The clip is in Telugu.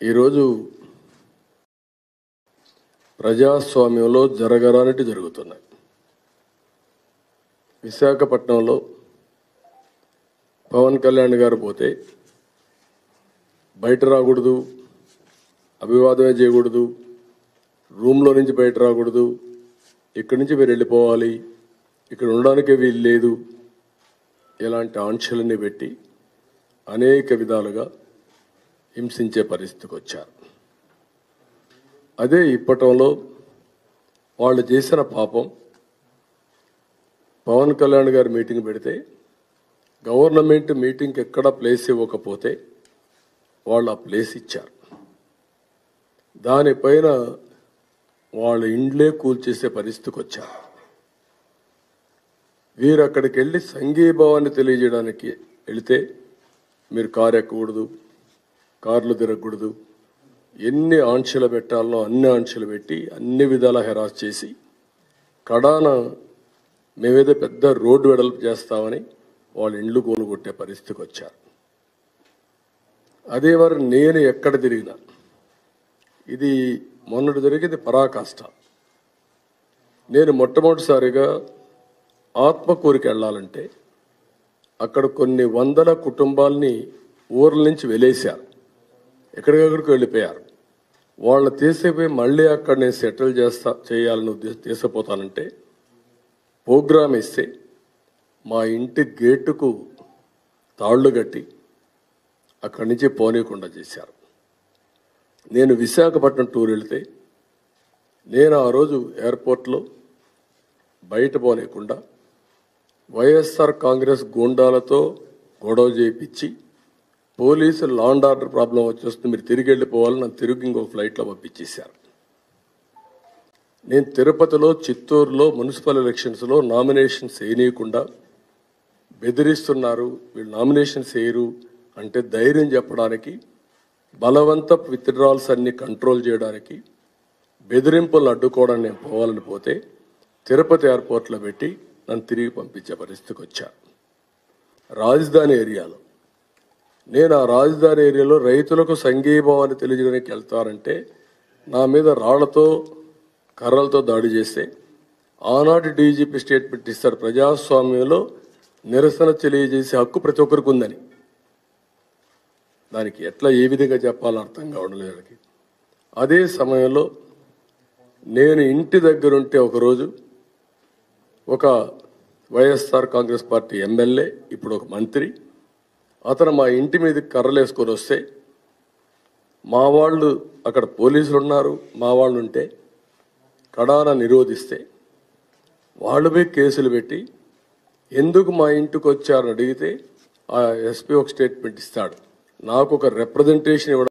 ఈరోజు ప్రజాస్వామ్యంలో జరగరానిటి జరుగుతున్నాయి విశాఖపట్నంలో పవన్ కళ్యాణ్ గారు పోతే బయట రాకూడదు అభివాదమే చేయకూడదు రూమ్లో నుంచి బయట రాకూడదు ఇక్కడి నుంచి మీరు వెళ్ళిపోవాలి ఇక్కడ ఉండడానికే వీలు లేదు ఇలాంటి ఆంక్షలన్నీ పెట్టి అనేక విధాలుగా హింసించే పరిస్థితికి వచ్చారు అదే ఇప్పటంలో వాళ్ళు చేసిన పాపం పవన్ కళ్యాణ్ గారు మీటింగ్ పెడితే గవర్నమెంట్ మీటింగ్కి ఎక్కడ ప్లేస్ ఇవ్వకపోతే వాళ్ళు ఆ ప్లేస్ ఇచ్చారు దానిపైన వాళ్ళ ఇండ్లే కూల్చేసే పరిస్థితికి వచ్చారు వీరు అక్కడికి వెళ్ళి సంఘీభావాన్ని తెలియజేయడానికి వెళితే మీరు కారు ఎక్కకూడదు కార్లు తిరగకూడదు ఎన్ని ఆంక్షలు పెట్టాలనో అన్ని ఆంక్షలు పెట్టి అన్ని విధాల హెరాస్ చేసి కడాన మేమేదో పెద్ద రోడ్డు వెడల్పు చేస్తామని వాళ్ళ ఇండ్లు కొనుగొట్టే పరిస్థితికి వచ్చారు అదే వారు నేను ఎక్కడ తిరిగినా ఇది మొన్నటి జరిగింది పరాకాష్ట నేను మొట్టమొదటిసారిగా ఆత్మకూరికి వెళ్ళాలంటే అక్కడ కొన్ని వందల కుటుంబాల్ని ఊర్ల నుంచి వెలేశారు ఎక్కడికక్కడికి వెళ్ళిపోయారు వాళ్ళు తీసిపోయి మళ్ళీ అక్కడ నేను సెటిల్ చేస్తా చేయాలని ఉద్దేశం తీసిపోతానంటే ప్రోగ్రామ్ ఇస్తే మా ఇంటి గేటుకు తాళ్లు కట్టి అక్కడి నుంచి పోనీయకుండా చేశారు నేను విశాఖపట్నం టూర్ వెళితే నేను ఆ రోజు ఎయిర్పోర్ట్లో బయట పోనీయకుండా వైఎస్ఆర్ కాంగ్రెస్ గూండాలతో గొడవ చేయించి పోలీసులు లా అండ్ ఆర్డర్ ప్రాబ్లం వచ్చేస్తుంది మీరు తిరిగి వెళ్ళిపోవాలి నన్ను తిరిగి ఇంకో ఫ్లైట్లో పంపించేశారు నేను తిరుపతిలో చిత్తూరులో మున్సిపల్ ఎలక్షన్స్లో నామినేషన్స్ వేయనీయకుండా బెదిరిస్తున్నారు వీళ్ళు నామినేషన్స్ వేయరు అంటే ధైర్యం చెప్పడానికి బలవంత విత్డ్రాల్స్ అన్ని కంట్రోల్ చేయడానికి బెదిరింపులను అడ్డుకోవడానికి నేను పోవాలని పోతే తిరుపతి ఎయిర్పోర్ట్లో పెట్టి నన్ను తిరిగి పంపించే పరిస్థితికి వచ్చా రాజధాని ఏరియాలో నేను ఆ రాజధాని ఏరియాలో రైతులకు సంఘీభావాన్ని తెలియజేయడానికి వెళ్తారంటే నా మీద రాళ్లతో కర్రలతో దాడి చేస్తే ఆనాటి డీజీపీ స్టేట్మెంట్ ఇస్తారు ప్రజాస్వామ్యంలో నిరసన తెలియజేసే హక్కు ప్రతి ఒక్కరికి ఉందని దానికి ఎట్లా ఏ విధంగా చెప్పాలో అర్థం కావడం లేదు వాళ్ళకి. అదే సమయంలో నేను ఇంటి దగ్గరుంటే ఒకరోజు ఒక వైఎస్ఆర్ కాంగ్రెస్ పార్టీ ఎమ్మెల్యే ఇప్పుడు ఒక మంత్రి అతను మా ఇంటి మీద కర్రలు వేసుకొని వస్తే మా వాళ్ళు అక్కడ పోలీసులు ఉన్నారు మా వాళ్ళు ఉంటే కడాన నిరోధిస్తే వాళ్ళు పోయి కేసులు పెట్టి ఎందుకు మా ఇంటికి వచ్చారని అడిగితే ఆ ఎస్పీ ఒక స్టేట్మెంట్ ఇస్తాడు నాకు ఒక రిప్రజెంటేషన్ ఇవ్వడం